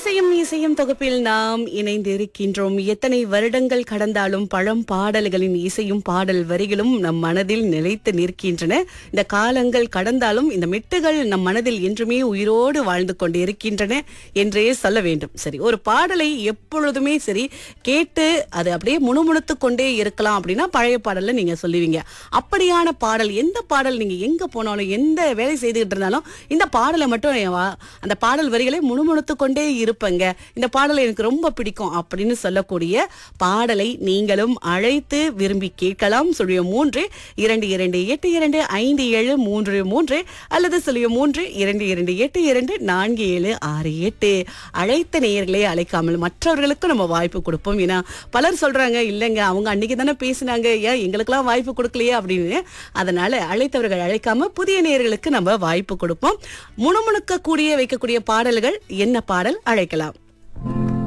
இசையும் இசையும் தொகுப்பில் நாம் இணைந்து இருக்கின்றோம் எத்தனை வருடங்கள் கடந்தாலும் பழம் பாடல்களின் இசையும் பாடல் வரிகளும் நம் மனதில் நிலைத்து நிற்கின்றன இந்த காலங்கள் கடந்தாலும் இந்த மெட்டுகள் நம் மனதில் என்றுமே உயிரோடு வாழ்ந்து கொண்டு இருக்கின்றன என்றே சொல்ல வேண்டும் சரி ஒரு பாடலை எப்பொழுதுமே சரி கேட்டு அது அப்படியே முணுமுணுத்து கொண்டே இருக்கலாம் அப்படின்னா பழைய பாடல்ல நீங்க சொல்லுவீங்க அப்படியான பாடல் எந்த பாடல் நீங்க எங்க போனாலும் எந்த வேலை செய்துகிட்டு இருந்தாலும் இந்த பாடலை மட்டும் என் வா- அந்த பாடல் வரிகளை முணுமுணுத்து கொண்டே இருப்பங்க இந்த பாடல் எனக்கு ரொம்ப பிடிக்கும் அப்படின்னு சொல்லக்கூடிய பாடலை நீங்களும் அழைத்து விரும்பி கேட்கலாம் சொல்லிய மூன்று இரண்டு இரண்டு எட்டு இரண்டு ஐந்து ஏழு மூன்று மூன்று அல்லது சொல்லிய மூன்று இரண்டு இரண்டு எட்டு இரண்டு நான்கு ஏழு ஆறு எட்டு அழைத்த நேயர்களே அழைக்காமல் மற்றவர்களுக்கும் நம்ம வாய்ப்பு கொடுப்போம் ஏன்னா பலர் சொல்றாங்க இல்லைங்க அவங்க அன்னைக்கு தானே பேசினாங்க ஏன் எங்களுக்கெல்லாம் வாய்ப்பு கொடுக்கலையே அப்படின்னு அதனால அழைத்தவர்கள் அழைக்காம புதிய நேயர்களுக்கு நம்ம வாய்ப்பு கொடுப்போம் முணுமுணுக்க கூடிய வைக்கக்கூடிய பாடல்கள் என்ன பாடல் அழைக்கலாம்